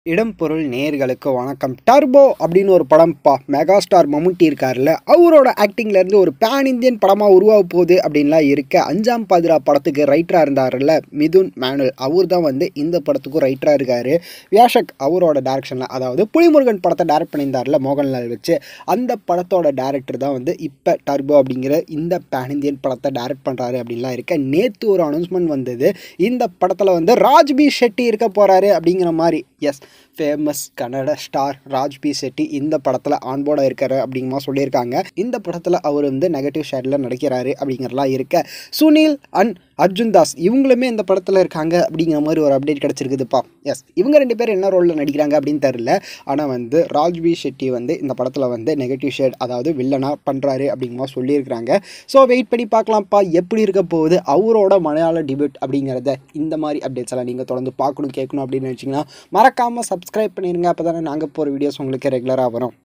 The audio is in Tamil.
இடம் பொருள் நேயர்களுக்கு வணக்கம் டர்போ அப்படின்னு ஒரு படம்ப்பா மெகாஸ்டார் மம்முட்டி இருக்கார்ல அவரோட ஆக்டிங்லேருந்து ஒரு பேன் இந்தியன் படமாக உருவாக போகுது அப்படின்லாம் இருக்க அஞ்சாம் பாதிரா படத்துக்கு ரைட்டராக இருந்தார்ல மிதுன் மேனுவல் அவர் தான் வந்து இந்த படத்துக்கும் ரைட்டராக இருக்கார் வியாஷக் அவரோட டேரக்ஷனில் அதாவது புலிமுருகன் படத்தை டைரக்ட் பண்ணியிருந்தார்ல மோகன்லால் வச்சு அந்த படத்தோட டேரக்டர் தான் வந்து இப்போ டர்போ அப்படிங்கிற இந்த பேன் இந்தியன் படத்தை டைரக்ட் பண்ணுறாரு அப்படின்லாம் இருக்க நேற்று ஒரு அனௌன்ஸ்மெண்ட் வந்தது இந்த படத்தில் வந்து ராஜ்பி ஷெட்டி இருக்க போகிறாரு அப்படிங்கிற மாதிரி yes famous Kannada star Raj B Shetty இந்த படத்தில் ஆன்போர்டாக இருக்காரு அப்படிங்கிற மாதிரி சொல்லியிருக்காங்க இந்த படத்தில் அவர் வந்து நெகட்டிவ் ஷேடில் நடிக்கிறாரு அப்படிங்கிறலாம் இருக்க சுனில் அண்ட் அர்ஜுன் தாஸ் இவங்களுமே இந்த படத்தில் இருக்காங்க அப்படிங்கிற மாதிரி ஒரு அப்டேட் கிடச்சிருக்குதுப்பா எஸ் இவங்க ரெண்டு பேரும் என்ன ரோலில் நடிக்கிறாங்க அப்படின்னு தெரில ஆனால் வந்து ராஜ்பி ஷெட்டி வந்து இந்த படத்தில் வந்து நெகட்டிவ் ஷேட் அதாவது வில்லனாக பண்ணுறாரு அப்படிங்கிற மாதிரி சொல்லியிருக்கிறாங்க ஸோ வெயிட் பண்ணி பார்க்கலாம்ப்பா எப்படி இருக்க போகுது அவரோட மலையாள டிபேட் அப்படிங்கிறத இந்த மாதிரி அப்டேட்ஸ் எல்லாம் நீங்கள் தொடர்ந்து பார்க்கணும் கேட்கணும் அப்படின்னு நினச்சிங்கன்னா மறக்காமல் சப்ஸ்கிரைப் பண்ணிடுங்க அப்போ தானே நாங்கள் போகிற வீடியோஸ் உங்களுக்கு ரெகுலராக வரும்